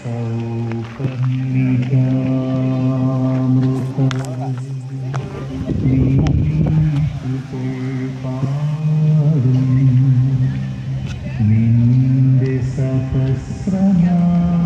നിന്റെ സഹസ്രനാമങ്ങൾ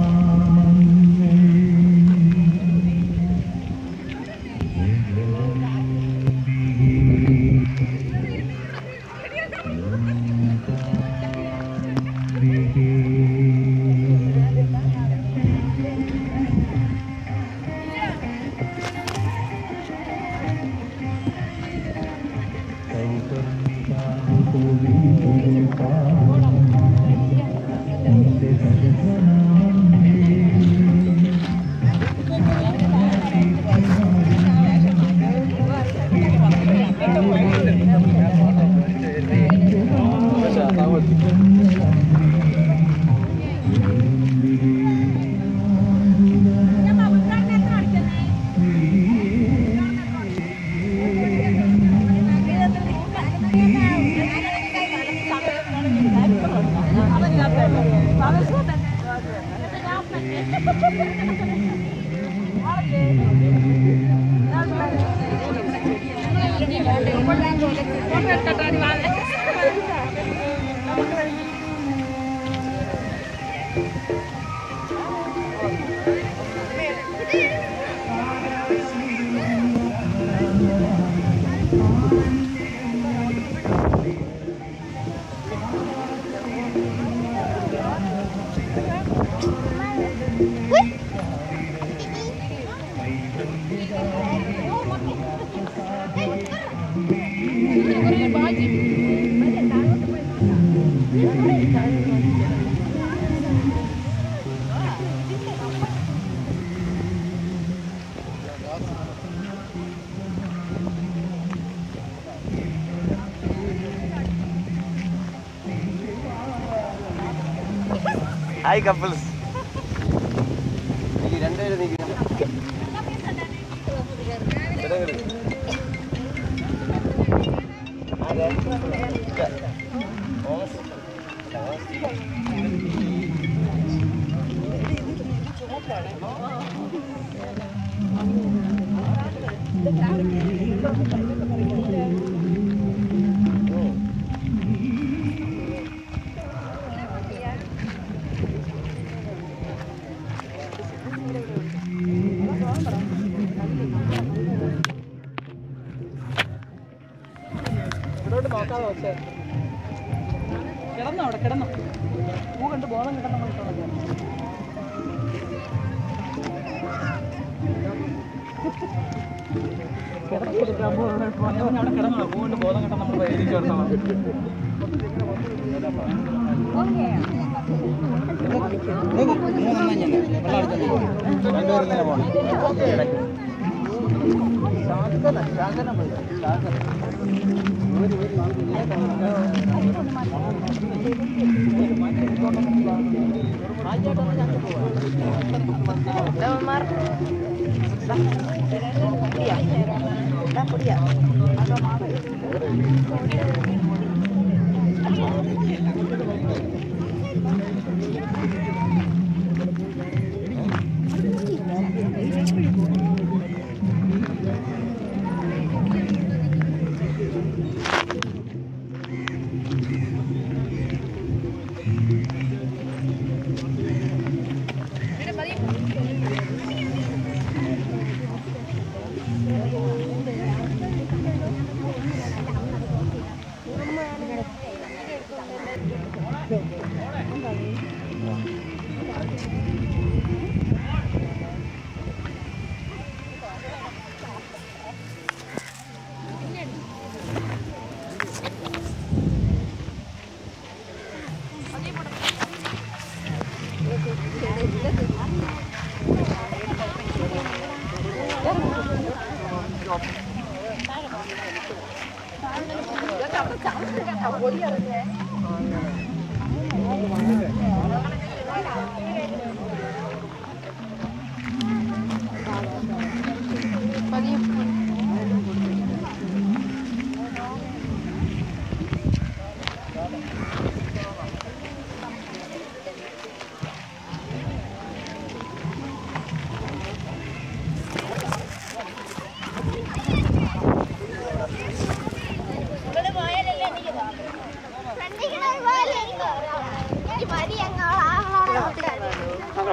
hi couples രണ്ടുപേരും നീക്കി ഇവിടോട്ട് നോക്കാതെ വെച്ചേ കിടന്നോ അവിടെ കിടന്നോ പൂ കണ്ട് ബോധം കിട്ടാൻ നമ്മൾ ഇട്ടോ അവിടെ കിടന്നോ പൂ കൊണ്ട് ബോധം കിട്ടാൻ നമ്മൾ വൈകിട്ട് കിടന്നോ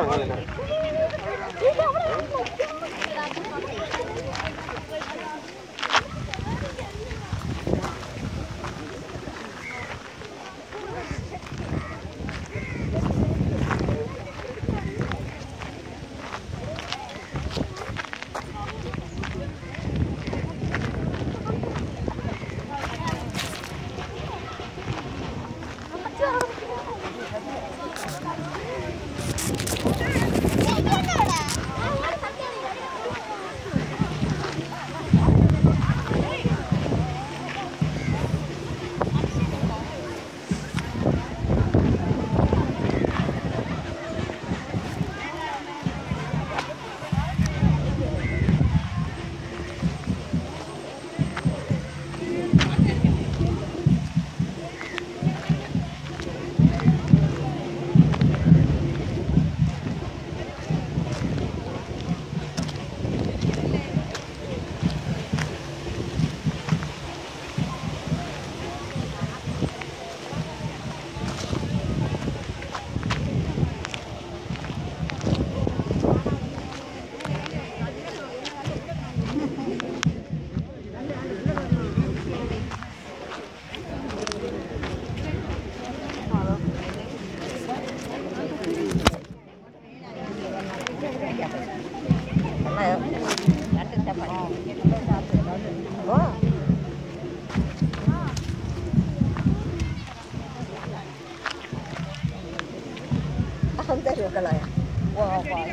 không tới được cái lời à? Wow, wow.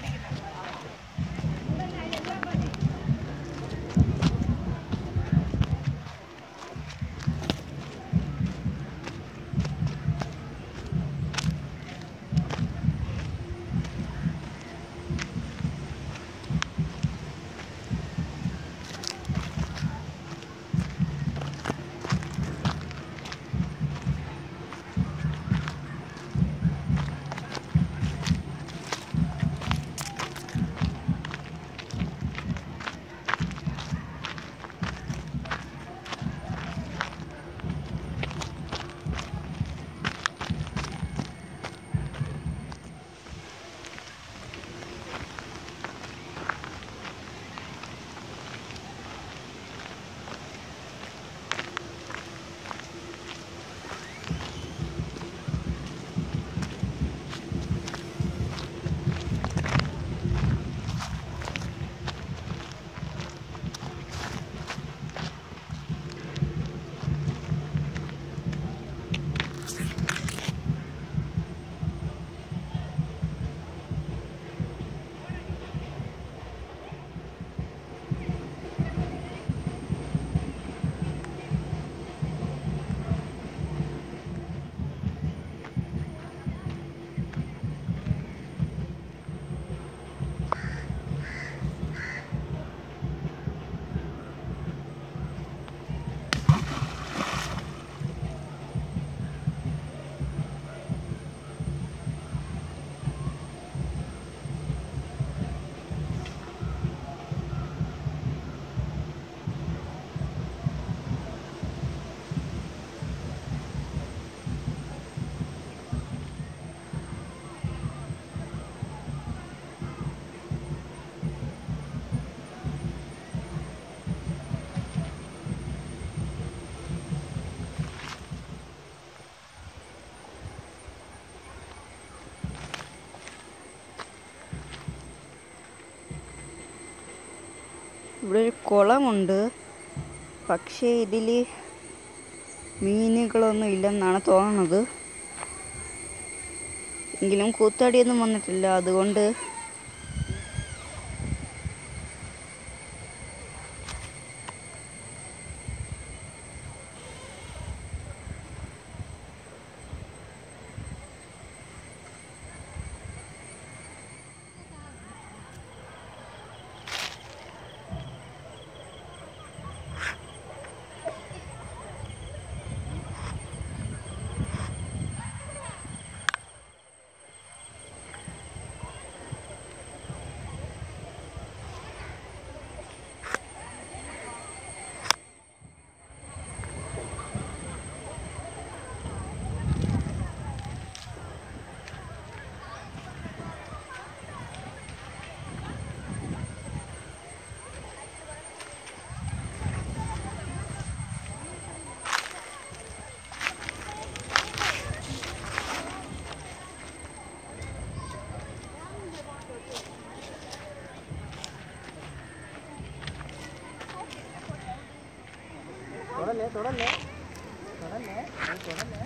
ഇവിടെ ഒരു കുളമുണ്ട് പക്ഷേ ഇതിൽ മീനുകളൊന്നും ഇല്ലെന്നാണ് തോന്നുന്നത് എങ്കിലും കൂത്താടിയൊന്നും വന്നിട്ടില്ല അതുകൊണ്ട് തൊടല്ലേ തൊടല്ലേ തൊടല്ലേ അത് തൊടല്ലേ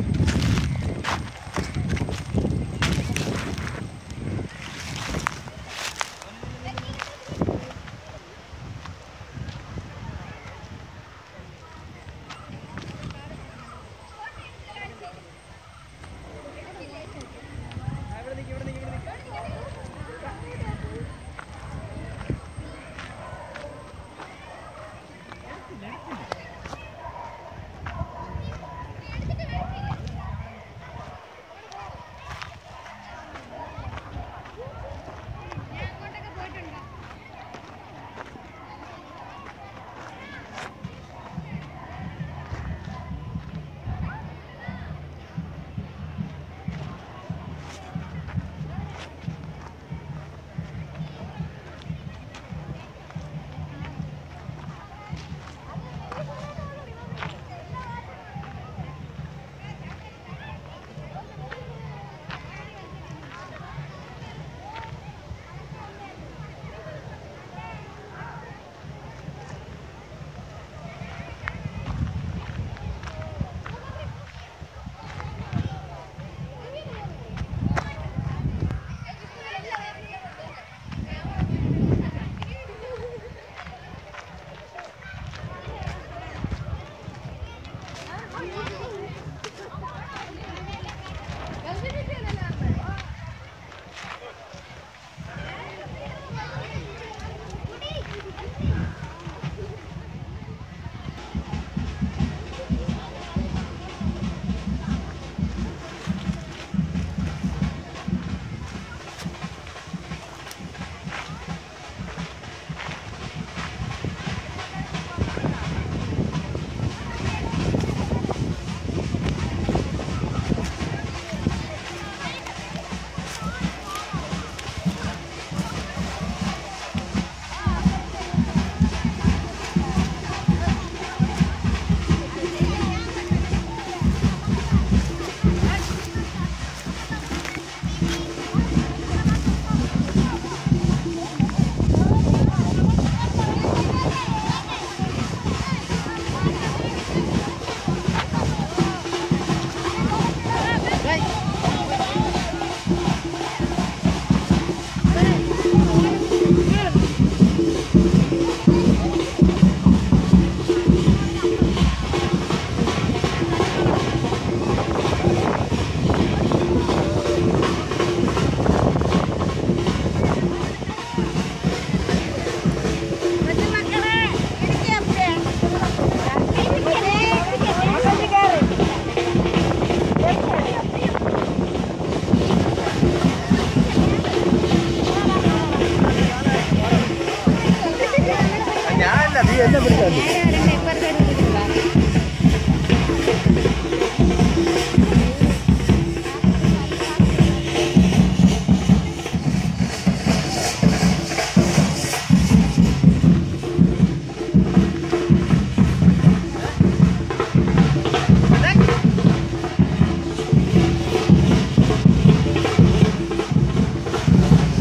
ഞാനല്ല നീ എന്നെ പിടിച്ചാൽ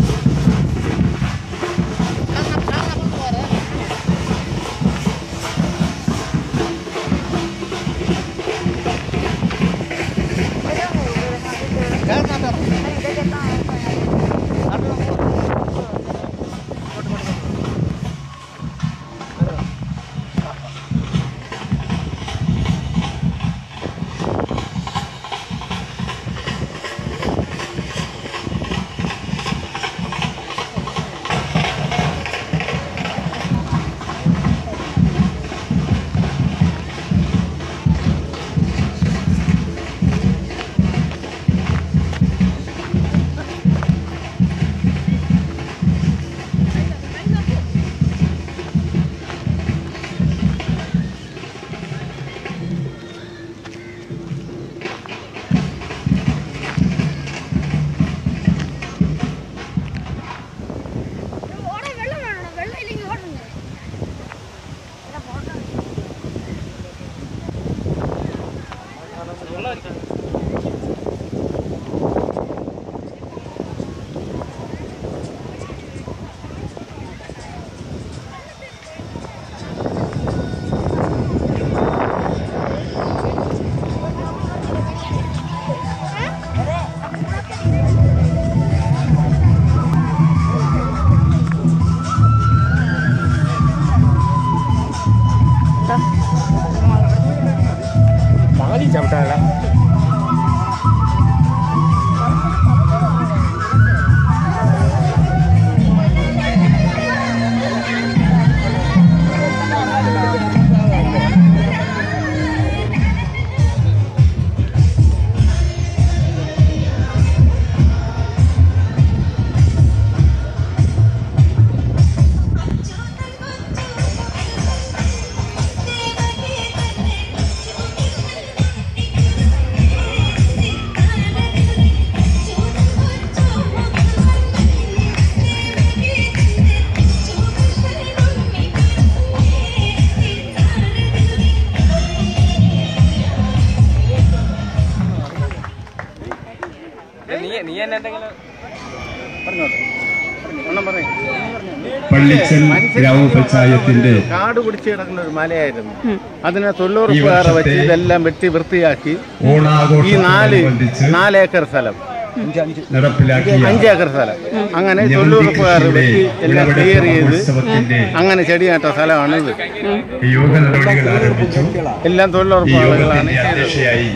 Nang nang nang പള്ളിച്ചൽ ഗ്രാമപഞ്ചായത്തിന്റെ കാട് പിടിച്ച് കിടക്കുന്ന ഒരു മലയായിരുന്നു അതിനെ തൊഴിലുറപ്പുകാരെ വെച്ച് ഇതെല്ലാം വെട്ടി വൃത്തിയാക്കി ഈ നാല് ഓണാഘോഷത്തോടനുബന്ധിച്ച് നാലേക്കർ സ്ഥലം നടപ്പിലാക്കിയ അഞ്ച് ഏക്കർ സ്ഥലം അങ്ങനെ തൊഴിലുറപ്പുകാർ വെട്ടി എല്ലാം ക്ലിയർ ചെയ്ത് ഉത്സവത്തിന്റെ അങ്ങനെ ചെടി നട്ട സ്ഥലമാണ് ഇത് യോഗ നടപടികൾ ആരംഭിച്ചു എല്ലാം ഈ തൊഴിലുറപ്പ് ആളുകളാണ് യോഗത്തിന്റെ ചെയ്തത് അധ്യക്ഷയായി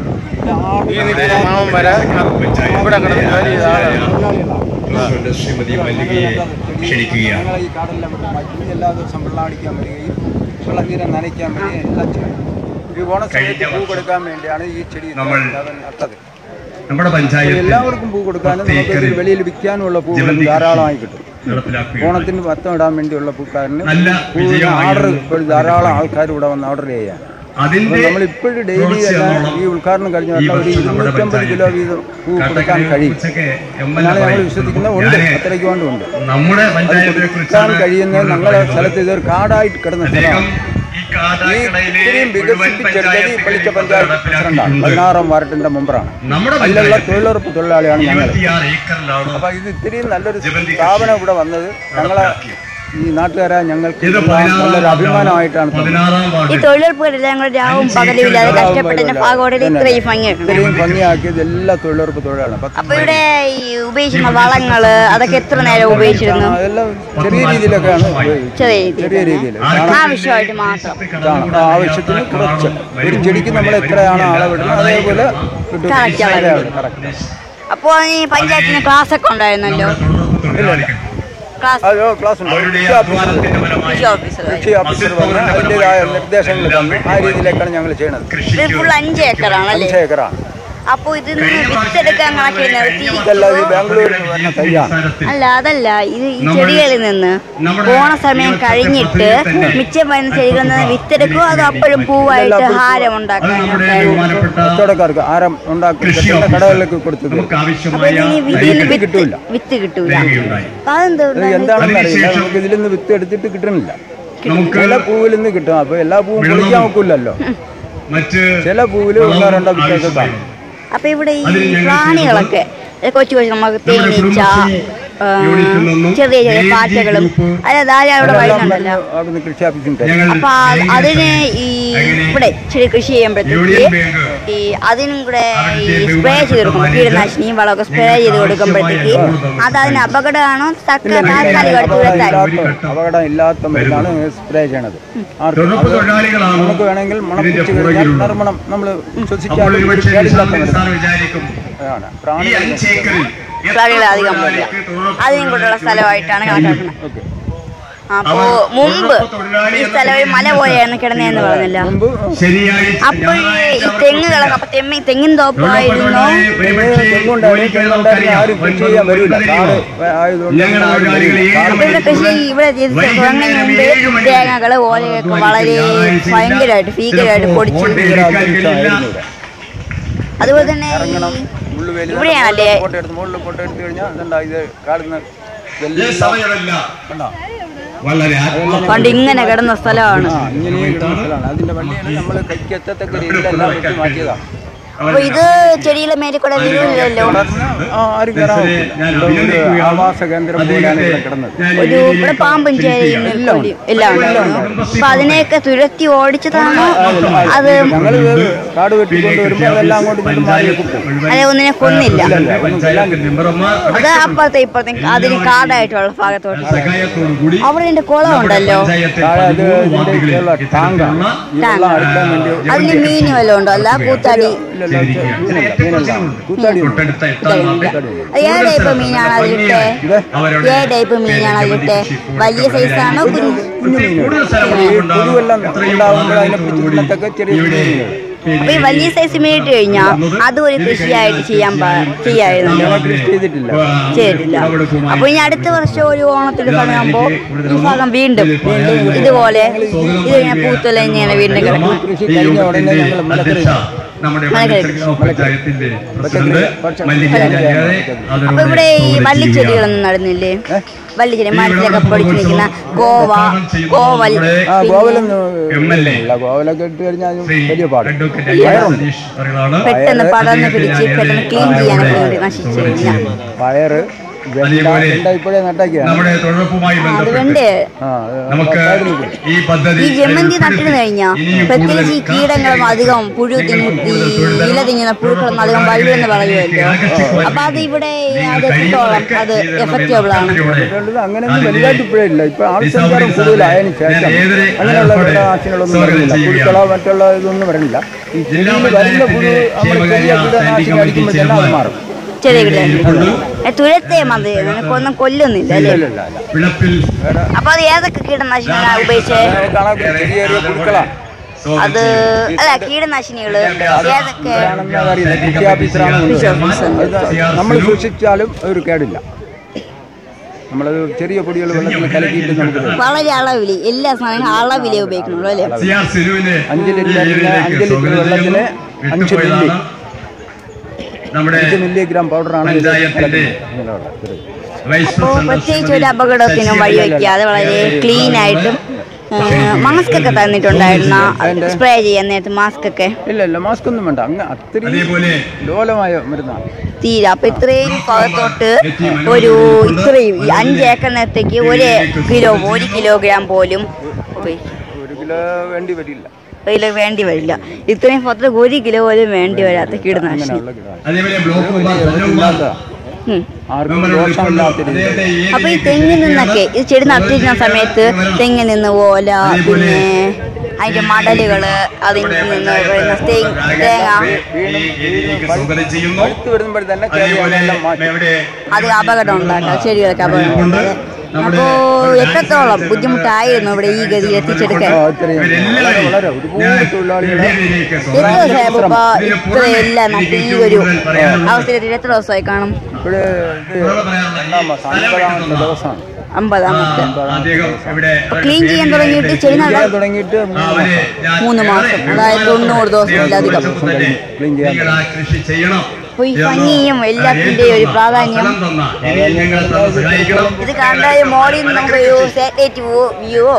ഈ നിൽക്കുന്ന മാമൻ വരെ ഇവിടെ കിടന്ന് ജോലി ചെയ്ത ആളാണ് പ്രസിഡന്റ് ശ്രീമതി മല്ലികയെ ക്ഷണിക്കുകയാണ് ഞങ്ങൾ ഈ കാടെല്ലാം വിട്ട് മാറ്റി എല്ലാ ദിവസവും വെള്ളം അടിക്കാൻ വരികയും വെള്ളം തീരെ നനയ്ക്കാൻ വരികയും എല്ലാം ചെയ്യും ഈ ഓണസമയത്ത് പൂ കൊടുക്കാൻ വേണ്ടിയാണ് ഈ ചെടി നമ്മൾ നട്ടത് നമ്മുടെ പഞ്ചായത്തിൽ എല്ലാവർക്കും പൂ കൊടുക്കാനും പത്ത് നമുക്ക് ഏക്കറിൽ വെളിയിൽ വിൽക്കാനുള്ള പൂ ജമന്തി ധാരാളമായി കിട്ടും നടപ്പിലാക്കുകയാണ് ഓണത്തിന് പത്തം ഇടാൻ വേണ്ടിയുള്ള പൂക്കാരന് നല്ല പൂവിന് വിജയമായി ഓർഡർ വന്നു. ഇപ്പോൾ ധാരാളം ആൾക്കാർ ഇവിടെ വന്ന് ഓർഡർ ചെയ്യാൻ അതിന്റെ നമ്മൾ ഇപ്പോഴും ഡെയിലി എല്ലാം ഈ ഉദ്ഘാടനം കഴിഞ്ഞ ഈ ഒരു വർഷം നമ്മുടെ ഇരുന്നൂറ്റമ്പത് കിലോ വീതം പൂ കൊടുക്കാൻ കാട്ടക്കര കഴിയും ഉച്ചയ്ക്ക് എം എൽ എ എന്നാണ് ഞങ്ങൾ പറയും. വിശ്വസിക്കുന്നത് ഉണ്ട് ഞാന് അത്രയ്ക്ക് കൊണ്ടുണ്ട് നമ്മുടെ പഞ്ചായത്തിനെ കൊടുക്കാൻ കുറിച്ചാണ് കഴിയുന്ന ഞങ്ങളുടെ സ്ഥലത്ത് ഇതൊരു കാടായിട്ട് കിടന്ന അദ്ദേഹം സ്ഥലമാണ് ഈ ഈ കാതാക്കടയിലെ ഇത്രയും മുഴുവൻ വികസിപ്പിച്ചെടുത്തത് ഈ പള്ളിച്ച പഞ്ചായത്തുകളിലും പഞ്ചായത്ത് പ്രസിഡന്റാണ് നടപ്പിലാക്കിയിട്ടുണ്ട്. പതിനാറാം വാർഡിന്റെ മെമ്പറാണ് നമ്മുടെ അതിലുള്ള പഞ്ചായത്തിൽ തൊഴിലുറപ്പ് തൊഴിലാളിയാണ് ഞങ്ങൾ ഇരുപത്തിയാറ് ഏക്കറിലാണ് അപ്പൊ ഇത് ഇത്രയും നല്ലൊരു ജമന്തി സ്ഥാപനം ഇവിടെ വന്നത് ഞങ്ങളെ നടപ്പിലാക്കിയത്. ഈ നാട്ടുകാരെ ഞങ്ങൾക്ക് ഇത് നല്ലൊരു പതിനാറാം അഭിമാനമായിട്ടാണ് തോന്നുന്നത്. പതിനാറാം ഈ വാർഡിൽ തൊഴിലുറപ്പുകാരെല്ലാം കൂടെ രാവും പകലും ഇല്ലാതെ കഷ്ടപ്പെട്ടതിന്റെ ഭാഗമായിട്ട് ഇത്രയും ഭംഗി കിട്ടണം ഇത്രയും ഭംഗിയാക്കിയത് എല്ലാ തൊഴിലുറപ്പ് തൊഴിലാളികളും പത്ത് അപ്പൊ ഇവിടെ ഈ ഉപയോഗിക്കുന്ന വളങ്ങള് അതൊക്കെ എത്ര നേരം ഉപയോഗിച്ചിരുന്നു അതെല്ലാം ചെറിയ രീതിയിലൊക്കെയാണ് ഉപയോഗിച്ചത്. ചെറിയ രീതിയിൽ ചെറിയ രീതിയിൽ ആവശ്യമായിട്ട് മാത്രം ഇതാണ് ആവശ്യത്തിന് കുറച്ച് ഒരു ചെടിക്ക് നമ്മൾ എത്രയാണ് അളവിടുന്നത് അതേപോലെ കിട്ടും. Correct അളവ്. അതെ, correct. അപ്പോ ഈ പഞ്ചായത്തിന് ക്ലാസ് ഒക്കെ ഉണ്ടായിരുന്നല്ലോ തൊഴിലാളികൾ ക്ലാസ് അതോ ക്ലാസ് ഉണ്ട് അവരുടെ കൃഷി ഓഫീസർ അധ്വാനത്തിന്റെ ഫലമായി കൃഷി ഓഫീസർ കൃഷി ഓഫീസർ വന്ന് അതിൻ്റെതായ നിർദ്ദേശങ്ങൾ തന്നു ആ രീതിയിലേക്കാണ് ഞങ്ങൾ ചെയ്യണത് ഇത് കൃഷിക്ക് ഫുൾ അഞ്ച് ഏക്കറാണല്ലേ അഞ്ച് ഏക്കറാണ് അപ്പൊ ഇതിൽ നിന്ന് വിത്തെടുക്കാൻ കണക്കി നിർത്തി ഇതല്ല ഈ ബാംഗ്ലൂരിൽ നിന്ന് വരുന്ന തൈയാണ് അല്ല അതല്ല ഇത് ഈ ചെടികളിൽ നിന്ന് ഓണ സമയം കഴിഞ്ഞിട്ട് മിച്ചം വരുന്ന ചെടികളിൽ നിന്ന് വിത്തെടുക്കും അത് അപ്പോഴും പൂവായിട്ട് ഹാരം അത് ഉണ്ടാക്കാൻ നമ്മുടെ ബഹുമാനപ്പെട്ട കച്ചവടക്കാർക്ക് ആരം ഉണ്ടാക്കി കൃഷി കെട്ടുന്ന ഓഫീസർ കടകളിലേക്ക് കൊടുത്തത് നമുക്ക് അപ്പൊ ആവശ്യമായ ഇതിന് ഇതിൽ വിത്ത് വിത്ത് കിട്ടൂല. വിത്ത് കിട്ടൂല വരികയുണ്ടായി അപ്പൊ അതെന്തുകൊണ്ടാണ് എന്താണെന്ന് അറിയില്ല അതിനുശേഷം നമുക്ക് ഇതിൽ നിന്ന് വിത്ത് എടുത്തിട്ട് കിട്ടണില്ല നമുക്ക് ചില പൂവിൽ നിന്ന് കിട്ടും അപ്പൊ എല്ലാ പൂവും വെള്ളം- പൊളിക്കാൻ ഒക്കില്ലല്ലോ മറ്റ് ചില പൂവിൽ ഒന്നോ രണ്ടോ വിത്തൊക്കെ ആവശ്യമായി. കാണും അപ്പൊ ഇവിടെ ഈ അതിന് ഞങ്ങൾ പ്രാണികളൊക്കെ ഇത് കൊച്ചു കൊച്ചു നമുക്ക് നമ്മുടെ തേനീച്ച കുടുംബശ്രീ ആ, യൂണിറ്റിൽ നിന്നും ചെറിയ ചെറിയ AG പാറ്റകളും ഗ്രൂപ്പ് അല്ല ധാരാളം ഇവിടെ അതെല്ലാം വരുന്നുണ്ടല്ലോ അവിടുന്ന് കൃഷി ഓഫീസിൽ തരും ഞങ്ങൾ അപ്പൊ ആ- ലേഖനം അതിന് ഈ അങ്ങനെ ഇവിടെ ചെടി കൃഷി ചെയ്യുമ്പോഴത്തേക്ക് യൂണിയൻ ബാങ്ക് ഈ അതിനും കൂടെ ഈ അവിടുത്തെ സ്പ്രേ ചെയ്ത് കൊടുക്കും ബഹുമാനപ്പെട്ട കീടനാശിനിയും വളമൊക്കെ സ്പ്രേ ഞങ്ങൾക്ക് ചെയ്ത് കൊടുക്കുമ്പോഴത്തേക്ക് ആവശ്യമായ അത് അതിന് അപകടമാണോ തക്ക ഇല്ല, താൽക്കാലികമായിട്ട് അപകടം തുരത്താൻ ഇല്ലാത്ത അപകടം ഇല്ലാത്ത മരുന്നാണ് സ്പ്രേ ചെയ്യണത് ആർക്കും തൊഴിലുറപ്പ് അത് തൊഴിലാളികളാണ് നമുക്ക് വേണമെങ്കിൽ ഇതിന്റെ മണപ്പിച്ച് കഴിഞ്ഞാൽ പുറകിലുള്ളത്. നറുമണം നമ്മൾ അപ്പോൾ ശ്വസിക്കാൻ ഒരുപക്ഷെ കേടില്ലാത്ത നിസാർ മരുന്നാണ് വിചാരിക്കും അതാണ് ഈ പ്രാണി അഞ്ചേക്കറിൽ എത്ര പ്രാണികൾ അധികം പോകില്ല തൊഴിലാളിക്ക് തൊഴിലുറപ്പ് അതിനും കൂടെയുള്ള സ്ഥലമായിട്ടാണ് കണക്കാക്കുന്നത് ഓക്കെ അപ്പോ അവർ മുമ്പ് തൊഴിലുറപ്പ് തൊഴിലാളി ഈ എന്ന സ്ഥലം ഒരു മല പോലെയായിരുന്നു കിടന്നതെന്ന് പറഞ്ഞല്ലോ മുമ്പ് ശരിയായി അപ്പോൾ ഈ തെങ്ങുകളൊക്കെ അപ്പൊ തെമ്മി തെങ്ങിൻ തോപ്പായിരുന്നോ തെങ്ങുണ്ടായിരുന്നു തെങ്ങുണ്ടായിരുന്നു ആരും കൃഷി ചെയ്യാൻ വരില്ല കാട് ആയതുകൊണ്ട് ഞങ്ങളുടെ ആരും തൊഴിലാളികൾ വരില്ല. ഏഴ് അപ്പൊ ഇവിടെ കൃഷി ഇവിടെ ചെയ്ത് തുടങ്ങുന്നതിന് മുമ്പ് തേങ്ങകള് ഓലയൊക്കെ വളരെ ഭയങ്കരമായിട്ട് ഭീകരമായിട്ട് പൊടിച്ചു അതുപോലെ തന്നെ ഇറങ്ങണം ഈ മുള്ളുവേലി ഇവിടെയാണല്ലേ? ഫോട്ടോ എടുത്ത് മുകളിൽ ഫോട്ടോ എടുത്ത് കഴിഞ്ഞാൽ ഇതുണ്ടാ ഇത് കാടുന്ന ഈ ഇതെല്ലാം സമയമല്ല കണ്ടോ വളരെ ആത്മാർത്ഥ പണ്ട് ഇങ്ങനെ കിടന്ന സ്ഥലമാണ് ആ ഇങ്ങനെ കിടന്ന സ്ഥലമാണ് അതിന്റെ വണ്ടിയാണ് നമ്മൾ കൈക്കെത്തത്തക്ക രീതിയിൽ എല്ലാം വെട്ടി മാറ്റിയതാണ് അപ്പൊ ഇത് ചെടിയിലെ മേലെ കൂടെ വീഴില്ലല്ലോ ആ, ആരും കയറാൻ ഞാൻ ഒക്കില്ല. ഇവിടെ ഒരു അഭിനന്ദിക്കുകയാണ്. ആവാസ കേന്ദ്രം പോലെയാണ് ഇവിടെ കിടന്നത് ഞാൻ ഒരു ഈ ഇവിടെ പാമ്പും ചേരിയും എല്ലാം ഉണ്ട്. എല്ലാം ഉണ്ടായിരുന്നു അപ്പൊ അതിനെയൊക്കെ തുരത്തി ഓടിച്ചതാണോ അത് ഞങ്ങൾ കാട് വെട്ടിക്കൊണ്ട് വരുമ്പോൾ അതെല്ലാം അങ്ങോട്ട് ഇങ്ങോട്ട് മാറിയൊക്കെ പോകും അതെ ഒന്നിനെ കൊന്നില്ല പഞ്ചായത്ത് മെമ്പർമാർ അത് അപ്പുറത്തെ ഇപ്പുറത്തെ അതിന് കാടായിട്ടുള്ള ഭാഗത്തോട്ട് സഹായത്തോടുകൂടി അവിടെ എന്റെ കുളം ഉണ്ടല്ലോ താഴെ അത് ഇതിന്റെ ഇതിലുള്ള ടാങ്കാണ് ഈ വെള്ളം അടിക്കാൻ വേണ്ടി അതിന് മീൻ വല്ലതും ഉണ്ടോ അല്ല കൂത്താടി ഇല്ലല്ലോ, ഇതിനല്ല, ഇതിനല്ല. കൂത്താടി ഉണ്ട്. തൊട്ടടുത്ത എത്താൻ അത് ഏത് ടൈപ്പ് മീനാണ് അതിലിട്ടെ ഏത് ടൈപ്പ് മീനാണ് അതിലിട്ടെ വലിയ സൈസാണോ കുഞ്ഞു കുഞ്ഞു മീനുകൾ ഈ പുഴുവെല്ലാം ഉണ്ടാകുമ്പോൾ അതിനെ പിടിച്ച് തിന്നത്തക്ക ചെറിയ മീനുകൾ അപ്പൊ ഈ വലിയ സൈസ് മീൻ ഇട്ട് കഴിഞ്ഞാൽ അതും ഒരു കൃഷിയായിട്ട് ചെയ്യാൻ പാ- ചെയ്യായിരുന്നല്ലോ കൃഷി ചെയ്തിട്ടില്ല ചെയ്തില്ല അപ്പൊ ഇനി അടുത്ത വർഷം ഒരു ഓണത്തിന്റെ സമയമാകുമ്പോ ഈ ഭാഗം വീണ്ടും വീണ്ടും ഇതുപോലെ ഇതിങ്ങനെ പൂത്തുലഞ്ഞാണ് വീണ്ടും കിടക്കുന്നത് കൃഷി കഴിഞ്ഞ ഉടനെ ഞങ്ങൾ മലക്കറി നമ്മുടെ മലക്കറി. പഞ്ചായത്തിന്റെ പ്രസിഡന്റ് പക്ഷേ- മല്ലിക ജാതിയാരെ അപ്പൊ അതിനോട് ഇവിടെ ഈ സ്വാഗതം വള്ളിച്ചെടികളൊന്നും നടന്നില്ലേ വള്ളിച്ചെടി മരത്തിലൊക്കെ പൊടിച്ചു നിൽക്കുന്ന കോവ കോവൽ ആ ഗോവലൊന്നും എം എൽ എ ഇല്ല ഗോവലൊക്കെ ഇട്ട് കഴിഞ്ഞാൽ അതിന് ശ്രീ വലിയ പാട് അഡ്വക്കേറ്റ് അയ്യപ്പ സതീഷ് അവர்களാണ് പെട്ടെന്ന് പടർന്ന് പിടിച്ച് പെട്ടെന്ന് ക്ലീൻ ചെയ്യാനൊക്കെ വേണ്ടി നശിച്ചു കഴിഞ്ഞാൽ പയറ് അതേപോലെ വെണ്ട ഇപ്പോഴേ നട്ടാക്കിയാണ് നമ്മുടെ തൊഴിലുറപ്പുമായി അത് ബന്ധപ്പെട്ട് വേണ്ടേ ആ നമുക്ക് ഈ പദ്ധതി ഈ ജമന്തി നട്ടിട്ട് കഴിഞ്ഞാൽ ഇനിയും പ്രത്യേകിച്ച് ഈ കൂടുതൽ കീടങ്ങളും അധികം പുഴു തിങ്ങി ഈ ഇല തിങ്ങുന്ന പുഴുക്കളൊന്നും അധികം വഴുവെന്ന് പറയുമല്ലോ അപ്പൊ അത് ഇവിടെ അത് എത്രത്തോളം അത് എഫക്റ്റബിൾ ആണ് ഉള്ളത് അങ്ങനെയൊന്നും വലുതായിട്ട് ഇപ്പോഴേ ഇല്ല ഇപ്പൊ ആൾസഞ്ചാരം കൂടുതലായതിനു ശേഷം അങ്ങനെയുള്ള കീടനാശിനികളൊന്നും വരുന്നില്ല പുഴുക്കളോ മറ്റുള്ള ഇതൊന്നും വരുന്നില്ല ഈ ചെടിയിൽ വരുന്ന പുഴു നമ്മൾ ചെറിയ കീടനാശിനി അടിക്കുമ്പോൾ തന്നെ അത് മാറും ചെറിയ കിട തുരത്തെ മതി നിനക്കൊന്നും കൊല്ലുന്നില്ല അല്ലേ ഇല്ല ഇല്ല ഇല്ല വിളപ്പിൽ അപ്പൊ അത് ഏതൊക്കെ കീടനാശിനികളാണ് ഉപയോഗിച്ചേ അത് കാണാൻ ചെറിയ ചെറിയ പുഴുക്കളാണ് അത് അല്ല കീടനാശിനികള് ഏതൊക്കെ ആണെന്ന് അറിയില്ല കൃഷി ഓഫീസറാണ് കൊണ്ടുവരുന്നത്. അത് നമ്മൾ സൂക്ഷിച്ചാലും ഒരു കേടില്ല നമ്മളത് ചെറിയ പൊടികൾ വെള്ളത്തിൽ കലക്കിയിട്ട് നമുക്ക് തരും. വളരെ അളവില് എല്ലാ സാധനങ്ങളും അളവിലേ ഉപയോഗിക്കണുള്ളൂ അല്ലേ സി ആർ സിനുവിനെ അഞ്ച് ഈ ലിറ്ററിന് ഏരിയയിലേക്ക് അഞ്ച് ലിറ്റർ സ്വാഗതം വെള്ളത്തിന് ചെയ്യുന്നു. അഞ്ച് വിട്ടുപോയതാണ് മില്ലി. നമ്മുടെ അഞ്ച് മില്ലിഗ്രാം പൗഡറാണ് ഇത് പഞ്ചായത്തിന്റെ കലക്കുന്നത്. വൈസ് അപ്പോൾ പ്രസിഡന്റ് പ്രത്യേകിച്ച് ഒരു അപകടത്തിനും വഴിവെക്കാതെ വളരെ ക്ലീൻ ആയിട്ടും മാസ്ക് ഒക്കെ തന്നിട്ടുണ്ടായിരുന്ന സ്പ്രേ ചെയ്യാൻ നേരത്ത് മാസ്ക് ഒക്കെ ഇല്ല ഇല്ല മാസ്ക് ഒന്നും വേണ്ട അങ്ങ് അത്രയും അതേപോലെ ലോലമായ മരുന്നാണ് തീരെ അപ്പൊ ഇത്രയും ഭാഗത്തോട്ട് ഒരു ഇത്രയും ഈ അഞ്ച് ഏക്കറിനകത്തേക്ക് ഒരു കിലോ ഒരു കിലോഗ്രാം പോലും ഉപയോഗിക്കും ഒരു കിലോ വേണ്ടി വരില്ല അതിൽ വേണ്ടി വരില്ല ഇത്രയും ഭാഗത്ത് ഒരു കിലോ പോലും വേണ്ടി വരാത്ത കീടനാശിനി അങ്ങനെയുള്ള കീടനാശിനി അതേപോലെ ബ്ലോക്ക് കുമാർ തന്നുകുമാർ ഇല്ലാത്ത ഉം. ആർക്കും മെമ്പറോട് ദോഷമില്ലാത്ത ഇപ്പോൾ രീതിയിൽ അദ്ദേഹത്തെ ഈ അപ്പൊ ഈ തെങ്ങിൽ നിന്നൊക്കെ ഇത് ചെടി നട്ടിരുന്ന സമയത്ത് തെങ്ങിൽ നിന്ന് ഓല പിന്നെ അതിന്റെ മടലുകള് അതിൽ നിന്ന് വരുന്ന തേ- തേങ്ങ ഈ ഏരിയയിലേക്ക് സ്വാഗതം ചെയ്യുന്നു അടുത്ത് വരുമ്പോൾ തന്നെ അതേപോലെ കേരളം മാറ്റി ഇവിടെ അത് അപകടം ഉണ്ടാക്കാം ചെടികൾക്ക് അപകടം ഉണ്ടാക്കാം അപ്പോ എത്രത്തോളം ബുദ്ധിമുട്ടായിരുന്നു ഇവിടെ ഈ ഗതിയിൽ എത്തിച്ചെടുക്കാൻ ആ, ഇത്രയും വളരെ വളരെ ഒരുപാട് തൊഴിലാളികളെ എത്ര ദിവസമായി ഇപ്പൊ ഇത്ര എല്ലാം നട്ട് ഈ ഒരു അവസരത്തിൽ എത്ര ദിവസമായി കാണും ഇപ്പോഴേ ഇത് രണ്ടാം മാസം അൻപതാമത്തെ ദിവസമാണ് അമ്പതാമത്തെ അദ്ദേഹം ഇവിടെ ക്ലീൻ ചെയ്യാൻ തുടങ്ങിയിട്ട് ചെടി നടാൻ ചെയ്യാൻ തുടങ്ങിയിട്ട് മൂന്ന് അവരെ മാസം ഞാൻ മൂന്ന് മാസം അതായത് തൊണ്ണൂറ് ദിവസത്തിലധികം തന്നെ ക്ലീൻ ചെയ്യാൻ നിങ്ങൾ ആ കൃഷി ചെയ്യണം അപ്പൊ ഈ ഭംഗിയും എല്ലാത്തിന്റെയും ഒരു പ്രാധാന്യം ഫലം തന്ന ഇനിയും നിങ്ങൾ തന്ന് സഹായിക്കണം ഇത് കണ്ട മോളിൽ നിന്ന് നമുക്ക് ഒരു സാറ്റലൈറ്റ് വ്യൂവോ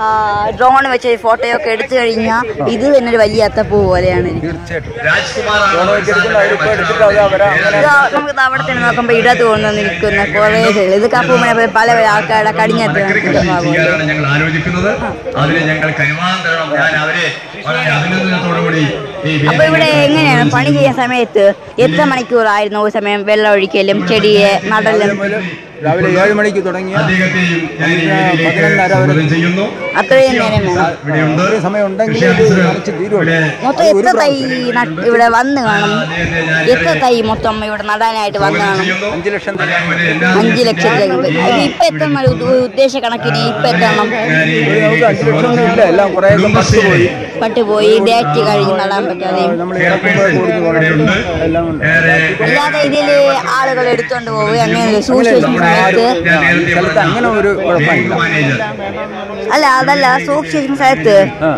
ഡ്രോൺ വെച്ച് ഫോട്ടോയോ ഒക്കെ എടുത്തു കഴിഞ്ഞാൽ ഇത് തന്നെ ഒരു വലിയ അത്തപ്പൂ പോലെയാണ് എനിക്ക് തീർച്ചയായിട്ടും രാജ്കുമാറാണ് ഫോട്ടോ വെച്ചെടുക്കുന്ന അവരിപ്പോ എടുത്തിട്ട് അത് അവരെ അങ്ങനെ ഇത് നമുക്ക് അവിടെ തന്നെ നോക്കുമ്പോൾ ഇടത്ത് കൊണ്ടുവന്ന് നിൽക്കുന്ന കുറേ ചെടികൾ ഇത് കപ്പൂമനെ പോലെ പല പല ആൾക്കാരുടെ കടിഞ്ഞത്ത് കൃഷി ചെയ്യാനാണ് ഞങ്ങൾ ആലോചിക്കുന്നത് അതിന് ഞങ്ങൾ കൈമാറാൻ തരണം ഞാൻ അവരെ വളരെ അഭിനന്ദനത്തോടുകൂടി ഈ അപ്പൊ ഇവിടെ എങ്ങനെയാണ് പണി ചെയ്യുന്ന സമയത്ത് എത്ര മണിക്കൂറായിരുന്നു ഒരു സമയം വെള്ളം ഒഴിക്കലും ചെടിയെ നടലും രാവിലെ ഏഴ് മണിക്ക് തുടങ്ങിയ അദ്ദേഹത്തെയും ഞാൻ ഈ പതിനൊന്നര വേദിയിലേക്ക് വരെ. സ്വാഗതം ചെയ്യുന്നു അത്രയും നേരം വേണം ഇവിടെയുണ്ട് അത്രയും സമയം ഉണ്ടെങ്കിൽ കൃഷി ഇത് ഓഫീസർ നിറച്ച് തീരുമല്ലോ. ഇവിടെ മൊത്തം എത്ര തൈ നട്ട് ഇവിടെ വന്ന് കാണും എത്ര തൈ മൊത്തം ഇവിടെ നടാനായിട്ട് വന്ന് സ്വാഗതം കാണും ചെയ്യുന്നു അഞ്ച് ലക്ഷം തന്നെ അതേപോലെ എല്ലാ അഞ്ച് ലക്ഷത്തിലേക്ക് ഇത് ഇപ്പൊ എത്ര ഉദ്ദേശ കണക്കിന് ഇപ്പൊ എത്ര എണ്ണം ഒരു നമുക്ക് അഞ്ച് ലക്ഷം ഒന്നും ഇല്ല എല്ലാം കുറേ പത്ത് പോയി പട്ടുപോയി ഡേറ്റ് കഴിഞ്ഞ് നടാൻ പറ്റാതെയും നമ്മൾ ഇറക്കുമ്പോൾ കൊടുത്ത് ഇവിടെയുണ്ട് എല്ലാം ഉണ്ട് വേറെ അല്ലാതെ ഇതില് ആളുകൾ എടുത്തോണ്ട് പോവുക അങ്ങനെ സൂക്ഷിച്ച സമയത്ത് ഞാൻ നേരത്തെ സ്ഥലത്ത് അങ്ങനെ ഒരു കുഴപ്പമില്ല മാനേജർ അല്ല അതല്ല സൂക്ഷിച്ച സ്ഥലത്ത്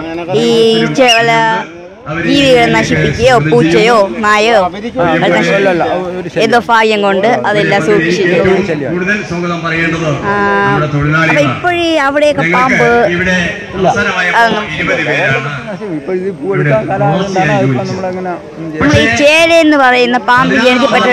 ഈ ചെ- വല്ല ജീവികളെ നശിപ്പിക്കുകയോ പൂച്ചയോ നായോ അത് നശി- അല്ലല്ല ഒരു ശല്യം. എന്തോ ഭാഗ്യം കൊണ്ട് അതെല്ലാം സൂക്ഷിച്ചിരിക്കുന്നു കൂടുതൽ സ്വാഗതം പറയേണ്ടത് ആ, നമ്മുടെ അപ്പൊ തൊഴിലാളികളാണ് ഇപ്പോഴീ അവിടെയൊക്കെ പാമ്പ് ഞങ്ങൾക്ക് ഇവിടെ അവസാനമായപ്പോൾ ഇരുപത് പേരാണ് ഇപ്പൊ ഇത് പൂ എടുക്കാൻ കാലമായതുകൊണ്ടാണ് അതിപ്പോ നമ്മളങ്ങനെ നമ്മൾ ഈ ചേര എന്ന് പറയുന്ന പാമ്പ് ജനിക്കപ്പെട്ട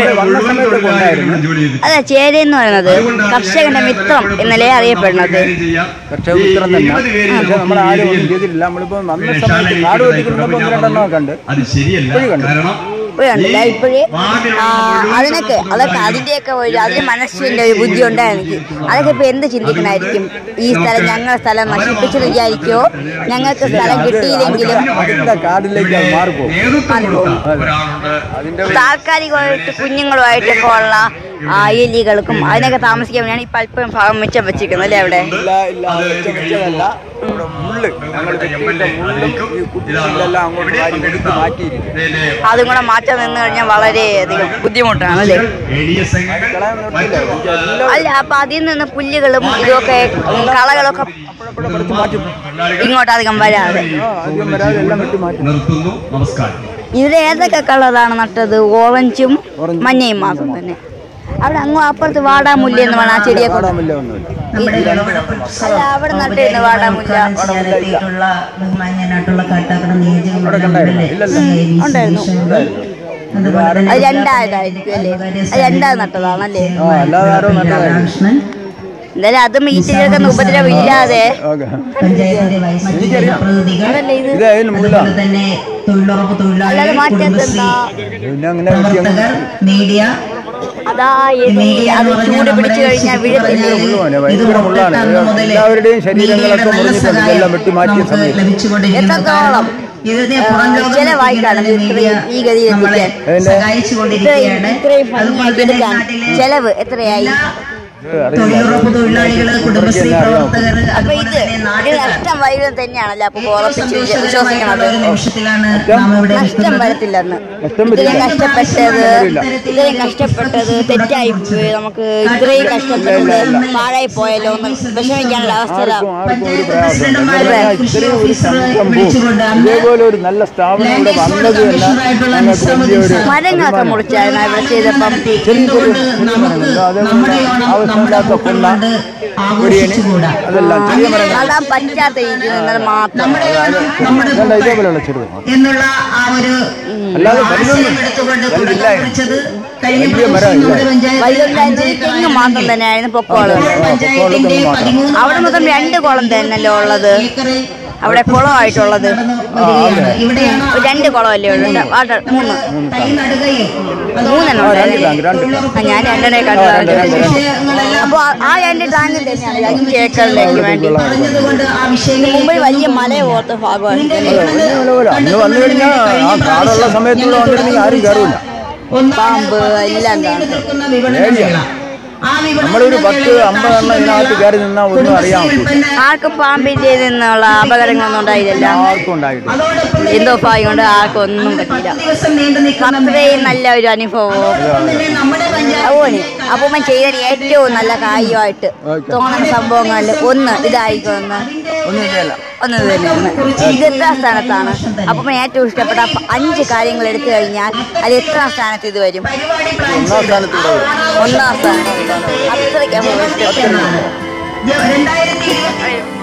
ജോലി ചെയ്തു അല്ല ചേര എന്ന് പറയുന്നത് കർഷകന്റെ മിത്രം എന്നല്ലേ അറിയപ്പെടുന്നത് പക്ഷേ ഉത്തരം തന്നെ പക്ഷേ നമ്മൾ ആരും ഒന്നും ചെയ്തിട്ടില്ല നമ്മളിപ്പോ വന്ന സമയത്ത് കാട് വെട്ടിക്കൊണ്ടപ്പോ ഒന്ന് രണ്ടെണ്ണം കണ്ട് അത് ശരിയല്ല കാരണം ഇപ്പോഴുണ്ടല്ല ഇപ്പോഴേ അതിനൊക്കെ അതൊക്കെ അതിന്റെയൊക്കെ ഒരു അതിന് മനസ്സിന്റെ ഒരു ബുദ്ധി ഉണ്ടായിരുന്നു എനിക്ക് അതൊക്കെ ഇപ്പൊ എന്ത് ചിന്തിക്കണായിരിക്കും ഈ സ്ഥലം ഞങ്ങളുടെ സ്ഥലം നശിപ്പിച്ചെന്ന് വിചാരിക്കോ ഞങ്ങൾക്ക് സ്ഥലം കിട്ടിയില്ലെങ്കിലും അടുത്ത കാടിലേക്ക് അത് മാറിപ്പോകും നേതൃത്വം കൊടുത്ത ഒരാളുണ്ട് അതിന്റെ താൽക്കാലികമായിട്ട് കുഞ്ഞുങ്ങളുമായിട്ടൊക്കെ ഉള്ള ആ, എലികൾക്കും അതിനൊക്കെ താമസിക്കാൻ വേണ്ടിയാണ് ഇപ്പൊ അല്പം ഭാഗം മിച്ചം വെച്ചിരിക്കുന്നത് അല്ലേ അവിടെ ഇല്ല ഇല്ല വെച്ച വെച്ചതല്ല ഇവിടെ മുള്ള് ഞങ്ങൾ വെട്ടിയിട്ട മുള്ളും ഈ കുട്ടികളെല്ലാം അങ്ങോട്ട് വാരി എടുത്ത് മാറ്റിയിരിക്കും അതും കൂടെ മാറ്റാൻ നിന്ന് കഴിഞ്ഞാൽ വളരെയധികം ബുദ്ധിമുട്ടാണ് അല്ലേ കളയാൻ നിർത്തില്ല എനിക്ക് എല്ലാം അല്ല അപ്പൊ അതിൽ നിന്ന് പുല്ലുകളും ഇതൊക്കെ ഉം, കളകളൊക്കെ എടുത്ത് മാറ്റി ഇങ്ങോട്ട് അധികം വരാതെ ആ, ആദ്യം വരാതെ എല്ലാം വെട്ടി മാറ്റി നിർത്തുന്നു നമസ്കാരം ഇതിൽ ഏതൊക്കെ കളറാണ് നട്ടത് ഓറഞ്ചും മഞ്ഞയും മാത്രം തന്നെ അവിടെ അങ്ങ് അപ്പുറത്ത് വാടാമുല്ല എന്ന് വേണം ആ ചെടിയെ കൊണ്ട് കാണാമില്ല ഒന്നുമില്ല അല്ല അവിടെ നട്ടിരുന്നു വാടാമുല്ല ബഹുമാന്യനായിട്ടുള്ള കാട്ടാക്കട ഉണ്ടായിരുന്നു. ഇല്ലല്ലോ. ഉണ്ടായിരുന്നു അതുപോലെ അത് രണ്ടായതായിരിക്കും അല്ലേ അത് രണ്ടാമത് നട്ടതാണല്ലേ ആ അല്ലാതെ ആരോ നല്ലതായിരുന്നു രാധാകൃഷ്ണൻ എന്തായാലും അത് മീറ്റിലൊക്കെ ഉപദ്രവം ഇല്ലാതെ ഓക്കെ പഞ്ചായത്തിന്റെ വൈസ് പ്രതിനിധികൾ അതല്ലേ ഇത് ഇത് അതിന് മുള്ള അതുപോലെ തന്നെ തൊഴിലുറപ്പ് അല്ലാതെ തൊഴിലാളികൾ മാറ്റാത്ത കുടുംബശ്രീ പിന്നെ അങ്ങനെ വെട്ടി അങ്ങ് പ്രവർത്തകർ മീഡിയ അതാ എലി അത് ചൂട് പിടിച്ചു കഴിഞ്ഞാൽ വീഴത്തില്ലേ മുള്ളുമാണ് ഭയങ്കര മുള്ളാണ് എല്ലാവരുടെയും ശരീരങ്ങളൊക്കെ മുറിഞ്ഞിട്ടുണ്ട് ഇതെല്ലാം വെട്ടി മാറ്റിയ സമയത്ത് എത്രത്തോളം ഇതിനെ ആ, പുറം ലോകം ചിലവായി കാണും വലിയ ഇത്രയും ഈ ഗതിയിൽ നമ്മളെ എത്തിക്കാൻ. അതിന്റെ സഹായിച്ചുകൊണ്ടിരിക്കുകയാണ് ഇത്രയും ഭംഗിയാക്കി അതുപോലെ തന്നെ എടുക്കാൻ നാട്ടിലെ ചെലവ് എത്രയായി എല്ലാ ഇത് അറിയില്ല തൊഴിലുറപ്പ് തൊഴിലാളികള് കുടുംബശ്രീ ഇവർക്ക് എന്നെ അറിയാം. പ്രവർത്തകർ അപ്പൊ അതുപോലെ ഇത് തന്നെ ഇത് നാട്ടുകാർ നഷ്ടം വൈകുന്നത് തന്നെയാണല്ലോ അപ്പൊ ഉറപ്പിച്ച് സന്തോഷകരമായിട്ടുള്ള വിശ്വസിക്കണത് ഒരു നിമിഷത്തിലാണ് നാം ഇവിടെ നഷ്ടം നിൽക്കുന്നത് വരത്തില്ലെന്ന് നഷ്ടം ഇത്രയും വരില്ല. കഷ്ടപ്പെട്ടത് വരില്ല. ഇത്രയും കഷ്ടപ്പെട്ടത് തെറ്റായി പോയി നമുക്ക് ഇത്രയും കഷ്ടപ്പെട്ടത് പാഴായി പോയല്ലോ എന്ന് വിഷമിക്കാനുള്ള അവസ്ഥ ആർക്കും ആർക്കും ഒരു പ്രയാസമില്ല എന്ന് പ്രസിഡന്റുമാരെ പറഞ്ഞാൽ ഇത്രയും ഒരു സംരംഭവും ഇതേപോലെ ഒരു നല്ല സ്ഥാപനം ഇവിടെ വന്നത് തന്നെ ഞങ്ങൾക്ക് വലിയൊരു മരങ്ങളൊക്കെ മുറിച്ചായിരുന്നു ഇവിടെ ചെയ്തപ്പം ചെറിയ ചെറിയ മരങ്ങളുണ്ട് അതേപോലെ ആവശ്യമില്ലാത്ത കൊന്ന കുരിയന് അതെല്ലാം ചെറിയ മരങ്ങൾ നടാൻ പറ്റാത്ത രീതിയിൽ നിന്നത് മാത്രം അതല്ല ഇതേപോലെയുള്ള ചെറുത് എന്നുള്ള ആ ഒരു അല്ലാതെ വലുതൊന്നും ആശയം എടുത്തുകൊണ്ട് വലുതില്ല. തുടക്കം കുറിച്ചത് കഴിഞ്ഞ വലിയ പ്രാവശ്യം മരം ഇല്ല. നമ്മുടെ പഞ്ചായത്തിൽ വൈകുന്നേരത്തിൽ അഞ്ച് തെങ്ങ് മാത്രം തന്നെയായിരുന്നു പൊക്കോള് പഞ്ചായത്തിന്റെ പതിമൂന്ന് അവിടെ മൊത്തം രണ്ട് കുളം തന്നെയല്ലോ ഉള്ളത് ഏക്കറ് അവിടെ കുളമായിട്ടുള്ളത് നടന്നു വരികയാണ്. ഇവിടെയാണ് ഒരു രണ്ട് കുളമല്ലേ ഉള്ളൂ വാട്ടർ മൂന്ന് തൈ നടുകയും മൂന്നെണ്ണം ആ, രണ്ട് ഉണ്ടായിരുന്നില്ലേ? ടാങ്ക് രണ്ട് ആ, ഞാൻ രണ്ടെണ്ണേ ആ, രണ്ട്, രണ്ട്, കണ്ടു രണ്ട്. വിഷയങ്ങളെല്ലാം അപ്പൊ ആ- ആ രണ്ട് ടാങ്കിൽ തന്നെയാണ് അഞ്ച് ഏക്കറിലേക്ക് വേണ്ടി പറഞ്ഞതുകൊണ്ട് ആ വിഷയങ്ങൾ മുമ്പിൽ വലിയ മല പോലത്തെ ഭാഗമാണ് അതുപോലെ അന്ന് വന്നു കഴിഞ്ഞാൽ ആ കാടുള്ള സമയത്തൂടെ വന്നിരുന്നെങ്കിൽ ആരും കയറില്ല പാമ്പ് എല്ലാം കാണും പേടിയാണ്. നമ്മളൊരു പത്ത് അമ്പതെണ്ണം ഇതിനകത്ത് കയറി നിന്നാൽ ഒന്നും അറിയാൻ പറ്റില്ല ആർക്കും പാമ്പിന്റെ നിന്നുള്ള അപകടങ്ങളൊന്നും ഉണ്ടായില്ലല്ലോ ആർക്കും ഉണ്ടായിട്ടില്ല എന്തോ ഭാഗ്യം കൊണ്ട് ആർക്കും ഒന്നും പറ്റില്ല ദിവസം നീണ്ടു നിൽക്കുന്ന അത്രയും നല്ല ഒരു അനുഭവവും തന്നെ നമ്മുടെ പഞ്ചായത്ത് അതുപോലെ അപ്പൂമ്മ ചെയ്ത ഏറ്റവും നല്ല കാര്യമായിട്ട് തോന്നുന്ന സംഭവങ്ങളിൽ ഒന്ന് ഇതായിക്കൊന്ന് ഒന്നുമില്ല ഒന്ന് ഇത് തന്നെയാണ് ഇത് എത്രാം സ്ഥാനത്താണ് അപ്പം ഏറ്റവും ഇഷ്ടപ്പെട്ട അപ്പ- അഞ്ച് കാര്യങ്ങൾ എടുത്തു കഴിഞ്ഞാൽ അത് എത്രാം സ്ഥാനത്ത് ഇത് വരും പരിപാടി പ്ലാൻ ഒന്നാം സ്ഥാനത്തുണ്ടാവും ഒന്നാം സ്ഥാനം അത്രയ്ക്ക് അപ്പൂമ്മ ഇഷ്ടപ്പെടുന്നു രണ്ടായിരത്തി ഇരുപത്തി